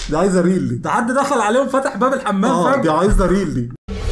دي عايزه ريلي ده حد دخل عليهم فتح باب الحمام اه دي فجأة عايزه ريلي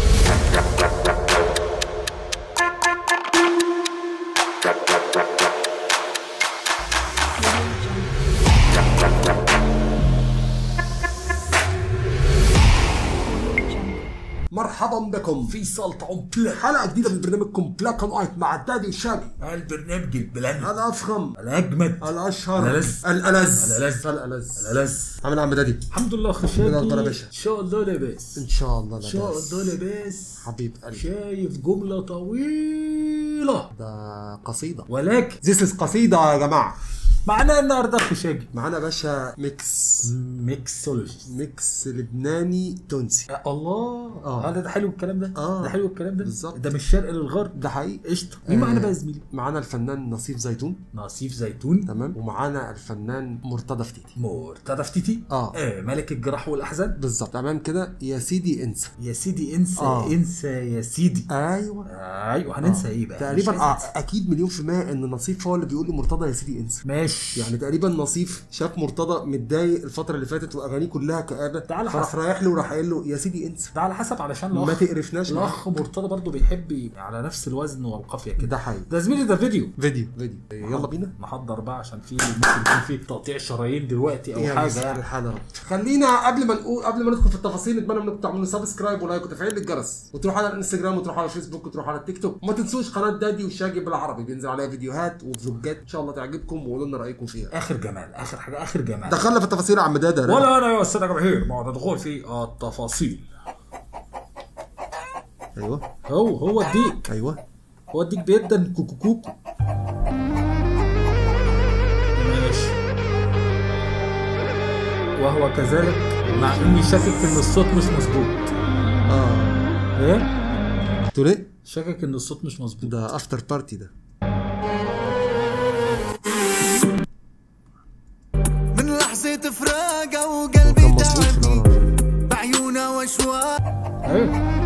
مرحبا بكم في سلطة عمبلة حلقه جديده من برنامجكم بلاك اند وايت مع الدادي والشابي البرنامج البلاني الافخم الأجمد الاشهر الألذ. الالذ الألذ. الالذ الألذ عامل عم دادي الحمد لله كده خشاكي أخبار يا باشا؟ إن شاء الله لاباس ان شاء الله إن شاء لاباس. الله لاباس حبيب قلبي شايف جملة طويلة ده قصيده ولكن This is قصيده يا جماعه معنا النهارده خشاجي معانا باشا ميكس ميكسولوجي ميكس لبناني تونسي يا الله آه. هذا ده حلو الكلام ده آه. ده حلو الكلام ده بالظبط. ده من الشرق للغرب ده حقيقي قشطه مين معانا آه. بقى يا زميلي معانا الفنان نصيف زيتون نصيف زيتون تمام ومعانا الفنان مرتضى فتيتي مرتضى فتيتي آه. آه ملك الجراح والاحزان بالظبط تمام كده يا سيدي انسى يا سيدي انسى آه. انسى يا سيدي ايوه ايوه هننسى آه. ايه بقى تقريبا مش آه عايز أنسى. اكيد مليون في المية ان نصيف هو اللي بيقول لمرتضى يا سيدي انسى ماشي يعني تقريبا نصيف شاف مرتضى متضايق الفترة اللي فاتت واغانيه كلها كآبة تعال فراح حسن. رايح له وراح قايل له يا سيدي انسى ده على حسب علشان ما الاخ تقرفناش معاه. الاخ مرتضى برضو بيحب يبقى على نفس الوزن والقافيه كده ده حقيقي ده زميلي ده فيديو فيديو فيديو يلا بينا نحضر بقى عشان في ممكن يكون في تقطيع شرايين دلوقتي او يا حاجه مسهل يعني. الحال يا رب خلينا قبل ما نقول قبل ما ندخل في التفاصيل نتمنى انكم تعملوا سبسكرايب ولايك وتفعيل الجرس وتروحوا على الانستجرام وتروحوا على الفيسبوك وتروحوا على التيك توك وما تنسوش قناه دادي والشاجي بالعربي بينزل عليها فيديوهات وفلوجات ان شاء الله تعجبكم وقولوا لنا رايكم فيها اخر جمال اخر حاجه اخر جمال دخلنا في التفاصيل يا عم دادا ولا انا يا استاذ جماهير ما ندخل في التفاصيل ايوه هو هو الديك ايوه هو الديك بيدن كوكو كوكو ماشي وهو كذلك مع اني شاكك ان الصوت مش مظبوط اه ايه تقول ايه شاكك ان الصوت مش مظبوط ده افتر بارتي ده من لحظة فراقه هو وقلبي كان مظبوط في تعبني الأول. بعيونه واشواق ايه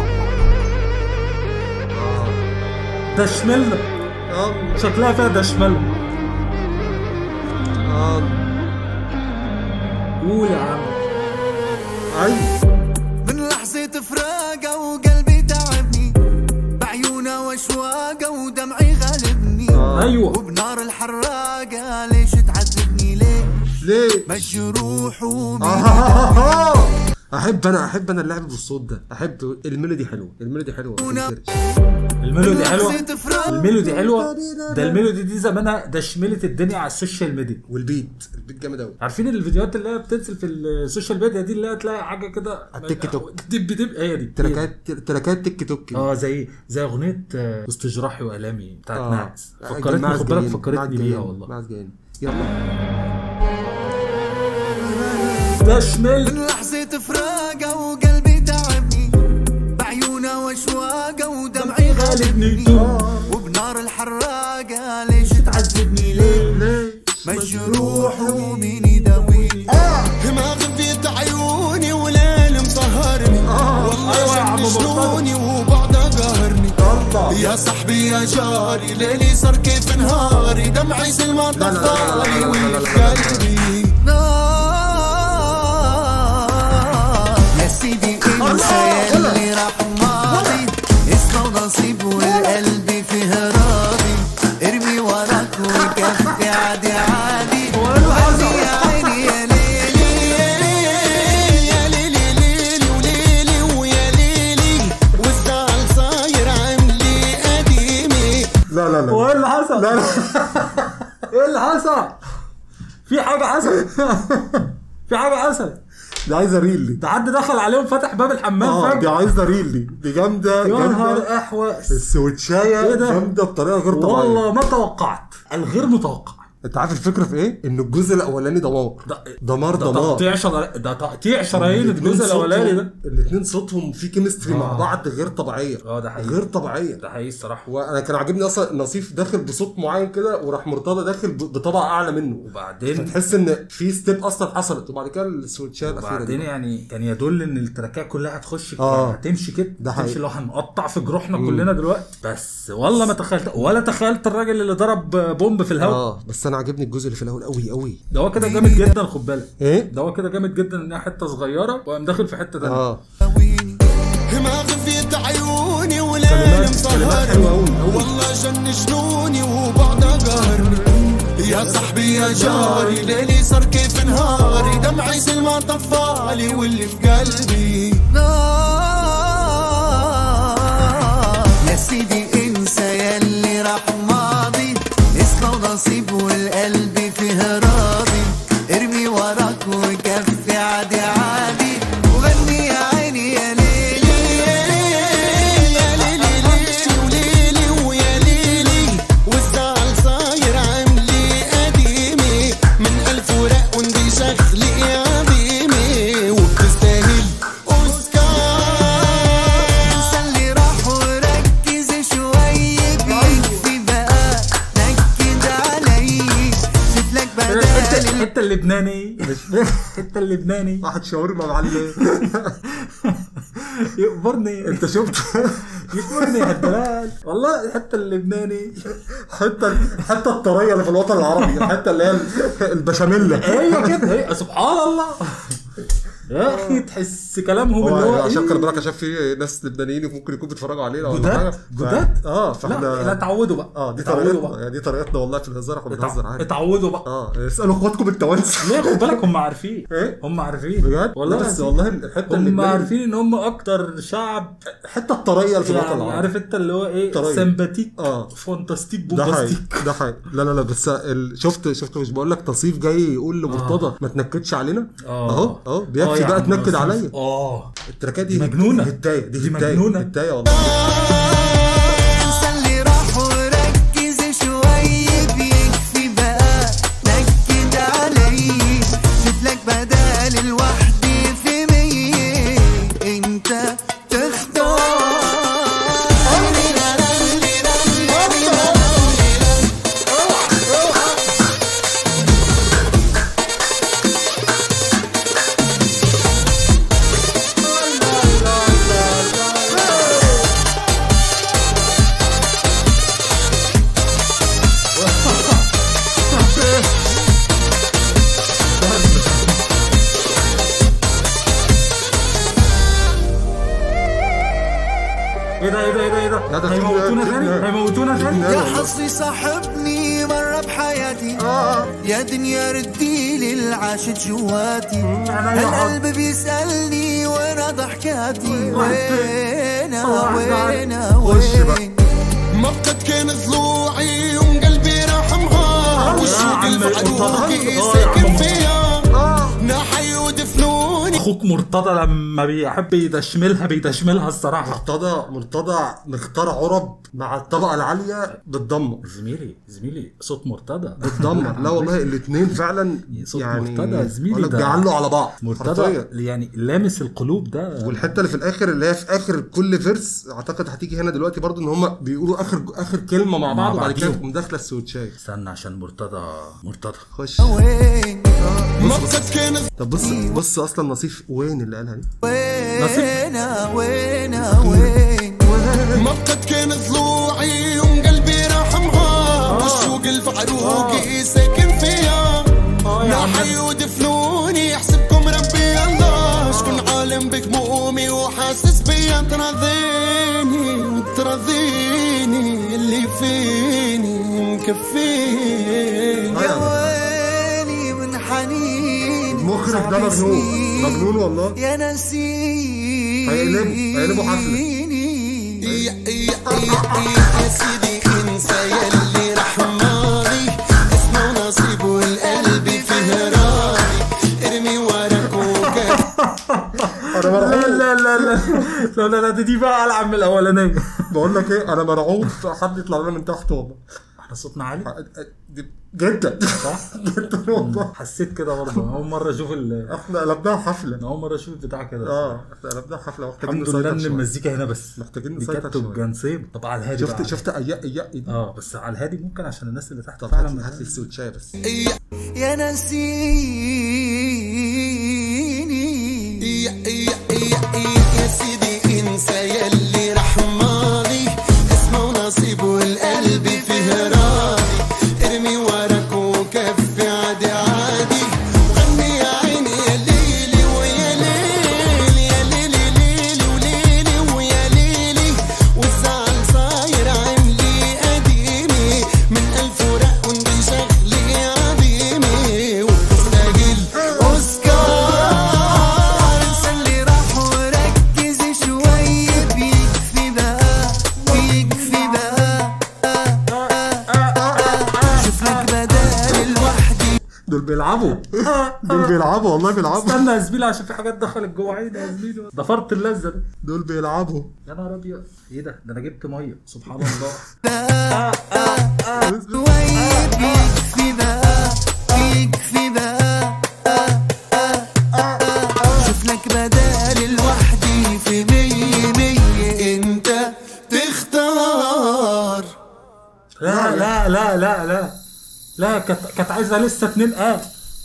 ده شملة اه شكلها فيها ده شملة اه قول يا عم ايوه من لحظة فراقه وقلبي تعبني بعيونه واشواقه ودمعي غالبني ايوه وبنار الحراقة ليش تعذبني ليه ليه مجروح ومين آه. احب انا احب انا اللعب بالصوت ده احب الميلودي حلوه الميلودي حلوه ما تنكرش. الميلودي حلوة لحظة فراق الميلودي حلوة ده الميلودي دي زمانها ده شملت الدنيا على السوشيال ميديا والبيت البيت جامد قوي عارفين الفيديوهات اللي هي بتنزل في السوشيال ميديا دي اللي هي تلاقي حاجه كده على التيك توك. دب دب هي دي تراكات تراكات تيك توك اه زي زي اغنيه آه، استجراحي والامي بتاعت آه. ناس جماعة فكرتني خد بالك جايين، فكرتني جماعة بيها جايين، والله جماعة جايين. يلا ده شمل من لحظة فراقه وقلبي تعبني بعيونه واشواقه ودمعي غالبني وبنار الحراقة ليش تعذبني ليه ليه مجروح ومين يداويني ما غفيت عيوني وليل مسهرني أيوة يا عم والله مرتضى. شلوني وبعدها قهرني يا صاحبي يا جاري ليلي صار كيف نهاري دمعي سلمان لا، لا، لا، لا، لا، لا، لا، لا، لا، لا. قلبي نار يا سيدي انسى يلي راح ماضي اسمه نصيب والقلب فيه راضي ارمي وراك والكف عادي عادي عادي يا عيني يا ليلي يا ليلي ليلي وليلي ويا ليلي والزعل صاير عاملي قديمي لا لا لا هو ايه اللي حصل؟ لا لا ايه اللي حصل؟ في حاجه حصلت في حاجه حصلت دي عايزه ريلي ده حد دخل عليهم فتح باب الحمام اه دي فجاه عايزه ريلي دي جامده يا جامده نهار احوس السويتشايه إيه ده؟ جامده بطريقه غير طبيعيه والله ما توقعت الغير متوقع انت عارف الفكره في ايه؟ ان الجزء الاولاني دمار ده- دمار ده دمار تقطيع شرايين ده تقطيع شرايين الجزء الاولاني ده الاثنين صوتهم في كيمستري مع آه. بعض غير طبيعيه اه ده حقيقي. غير طبيعيه ده حقيقي الصراحه وانا كان عاجبني اصلا نصيف داخل بصوت معين كده وراح مرتضى داخل ب- بطبقه اعلى منه وبعدين فتحس ان في ستيب اصلا حصلت وبعد كده السويتشات الاخيره وبعدين دي يعني كان يدل ان التراكات كلها هتخش آه. هتمشي كده ده هتمشي حقيقي. اللي هو هنقطع في جروحنا كلنا دلوقتي بس والله ما تخيلت ولا تخيلت الراجل اللي ضرب بومب في الهواء اه بس انا عاجبني الجزء اللي في الاول قوي قوي ده هو كده جامد جدا خد بالك ايه ده هو كده جامد جدا انها حته صغيره وقام داخل في حته تانيه اه ما غفيت عيوني وليل كلمات- كلمات حلوة أوي، مسهرني أوي. والله جن جنوني وبعدها قهرني يا صاحبي يا جاري ليلي صار كيف نهاري دمعي زي ما طفالي واللي في قلبي نار يا سيدي انسى ياللي راح ماضي اسمه ونصيب والقلب فيه راضي ارمي وراك وكفي عادي عادي وغني يا عيني يا ليلي يا ليلي ليلي وليلي ويا ليلي والزعل صاير عاملي قديمي من ألف ورق وندي شغلي يا بيمي وبتستاهل أوسكار انسى اللي راح وركز شوي بيكفي بقى نكد علي شوف لك بدل الحته اللبناني الحته اللبناني واحد شاورما معلم يقبرني انت شفت يقبرني يا الدلال والله الحته اللبناني حتى حتى الطريه اللي في الوطن العربي الحته اللي هي البشاميل هي كده هي سبحان الله يا اخي تحس كلامهم اللي هو هو عشان إيه؟ خلي بالك عشان في ناس لبنانيين ممكن يكونوا بيتفرجوا علينا ولا جداد؟ حاجه ف- جداد؟ اه لا فاحنا لا تعودوا بقى اه دي اتعودوا طريقتنا بقى يعني دي طريقتنا والله في الهزار احنا بنهزر عادي اتعودوا بقى اه اسالوا اخواتكم التوانسه ليه خد بالك هم عارفين ايه؟ هم عارفين بجد والله لا، بس عارفين. والله الحته اللي هم عارفين ان هم اكتر شعب حته الطريه اللي في الوطن يعني العربي عارف انت اللي هو ايه طريق. سمباتيك اه. فانتاستيك ده حقيقي بومباستيك ده حقيقي لا لا لا بس ال... شفت شفت مش بقول لك تصيف جاي يقول لمرتضى ما تنكدش علينا اه. اهو اهو اه بيكفي يا بقى عم تنكد نصيف. عليا اه التراكه دي دي مجنونة. دي هدايه دي دي هدايه مجنونة. هدايه والله انسى اللي راح وركز شوي بيكفي بقى نكد علي شوف لك بدل الوحدي في مية انت تختار ايه ده ايه ده ايه ده ايه ده لا، ده في- هيموتونا في- تاني هيموتونا تاني يا حظي صاحبني مرة بحياتي يا دنيا رديلي العاشت جواتي القلب بيسألني وانا ضحكاتي وينا وينا وين مبقت كان ضلوعي ام قلبي راح مهار والشوق عم الفعروقي مرتضى. ساكن آه، فيها ناحي ودفنوني اخوك مرتضى لما بيحب يدشملها بيدشملها الصراحه مرتضى مرتضى مختار عرب مع الطبقه العاليه بتدمر زميلي زميلي صوت مرتضى بتدمر لا والله الاثنين فعلا صوت يعني مرتضى زميلي بقول لك ده. بيعلوا على بعض مرتضى حرفياً. يعني لامس القلوب ده والحته اللي في الاخر اللي هي في اخر كل فيرس اعتقد هتيجي هنا دلوقتي برضو ان هم بيقولوا اخر اخر كلمه مع بعض وبعد كده بعضيهم. تقوم داخله السويتشاي استنى عشان مرتضى مرتضى خش وين مبقت كان طب بص بص اصلا نصيف وين اللي قالها دي وينا وينا وين مبقت كان ضلوعي ام قلبي راح مهار والشوق الفعروقي ساكن فيها ناحي ودفنوني يحسبكم ربي الله شكون عالم بهمومي وحاسس بيا ترضيني ترضيني اللي فيني مكفيني يا ويلي من حنين المخرج ده مجنون مجنون والله يا نسيم هيقلبوا- هيقلبوا حفلة. يا يا يا يا سيدي انسى يلي راح ماضي اسمه نصيب والقلب فيه راضي ارمي وراك وكف انا لا مرعوب لا لا لا لا لا لا دي, دي بقى العب من الاولانيه بقول لك ايه انا مرعوب حد يطلع لنا من تحت والله احنا صوتنا عالي دي- جدا صح؟ جدا والله حسيت كده برضه اول مره اشوف ال احنا قلبناها حفله انا اول مره اشوف البتاع كده اه احنا قلبناها حفله محتاجين الحمد لله نسيطر ان شوية. المزيكا هنا بس محتاجين دي نسيطر كانت شوية. تبقى نصيب طب على الهادي شفت بقى. شفت اياء اياء اياء اه بس على الهادي ممكن عشان الناس اللي تحت طب فعلا هات لي- ما هات لي السويتشايه بس يا نسيني يا يا يا يا سيدي انسى يلي راح ماضي اسمه نصيب والقلب فيه راضي ارمي وراك بيلعبوا والله بيلعبوا استنى يا زميلي عشان في حاجات دخلت جوه عيني يا زميلي ضفرت اللذه دي دول بيلعبوا يا نهار ابيض ايه ده ده انا جبت ميه سبحان الله ويك يكفي بقى يكفي بقى شوف لك بدال لوحدي في مية مية انت تختار لا لا لا لا لا لا كانت كانت عايزه لسه اتنين اه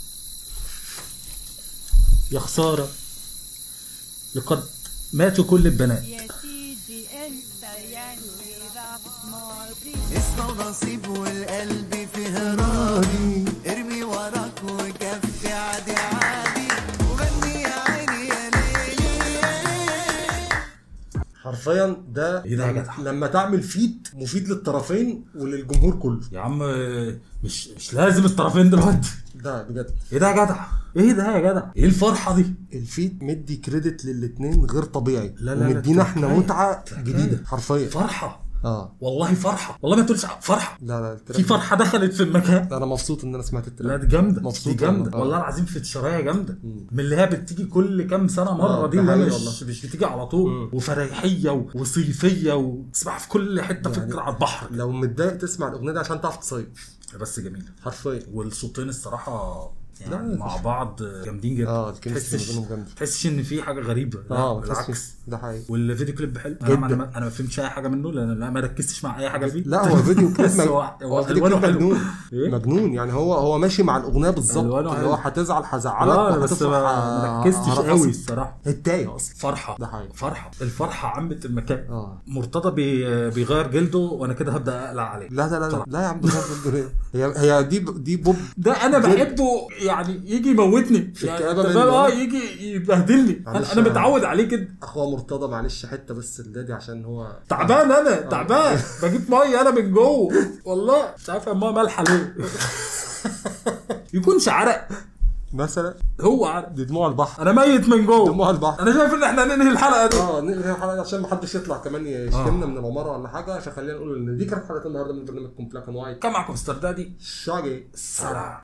يا خساره لقد ماتوا كل البنات يا سيدي انت يعني رحمتي اسمه نصيب والقلب فيه راضي ارمي وراك وكفي عادي عادي وغني يا عيني يا ليلي حرفيا ده إيه ده يا لما- جدع؟ لما تعمل فيت مفيد للطرفين وللجمهور كله يا عم مش مش لازم الطرفين دلوقتي ده بجد ايه ده يا جدع ايه ده يا جدع ايه الفرحه دي الفيت مدي كريدت للاتنين غير طبيعي لا، لا، لا، ومدينا ده احنا حكاية. متعه ده جديده حكاية. حرفيا فرحه اه والله فرحه والله ما تقولش فرحه لا لا التراك في فرحه دخلت في المكان ده انا مبسوط ان انا سمعت لا التراك دي جامده مبسوط دي جامده والله. والله العظيم في الشرايه جامده من اللي هي بتيجي كل كام سنه مره آه، دي ده اللي هي حقيقي مش والله. مش بتيجي على طول وفريحيه و- وصيفيه وتسمع في كل حته فكره على البحر لو متضايق تسمع الاغنيه دي عشان تعرف تصيف بس جميله حرفيا والصوتين الصراحه يعني لا، مع بعض جامدين جدا اه الكيمستري تحسش ما بينهم جامده تحسش ان في حاجه غريبه لا اه بالعكس بالعكس ده حقيقي والفيديو كليب حلو جدا. انا ما انا ما فهمتش اي حاجه منه لان انا ما ركزتش مع اي حاجه فيه لا هو فيديو كليب بس مج... هو هو هو فيديو الوانه كليب حلو مجنون إيه؟ مجنون يعني هو هو ماشي مع الاغنيه بالظبط ألوانه اللي هو حلو. هتزعل هزعلك اه بس وهتفرح ما ه- ركزتش هرقصك. قوي الصراحه اتضايق اصلا فرحه ده حقيقي. فرحه الفرحه عمت المكان اه مرتضى بي... بيغير جلده وانا كده هبدا اقلع عليه لا لا لا لا, لا يا عم ده ده- هي هي دي دي بوب ده انا بحبه يعني يجي يموتني في يعني الكآبة أنت منه. فاهم؟ اه يجي يبهدلني معلش انا انا يا- متعود عليه كده اخويا مرتضى معلش حته بس لدادي عشان هو تعبان انا تعبان بجيب ميه انا من جوه والله مش عارف الميه مالحه ليه يكونش عرق مثلا هو عرق دي دموع البحر انا ميت من جوه دموع البحر انا شايف ان احنا ننهي الحلقه دي اه ننهي الحلقه عشان ما حدش يطلع كمان يشتمنا من العماره ولا حاجه عشان خلينا نقول ان دي كانت حلقه النهارده من برنامجكم بلاك اند وايت كان معكم مستر دادي شاجي سلام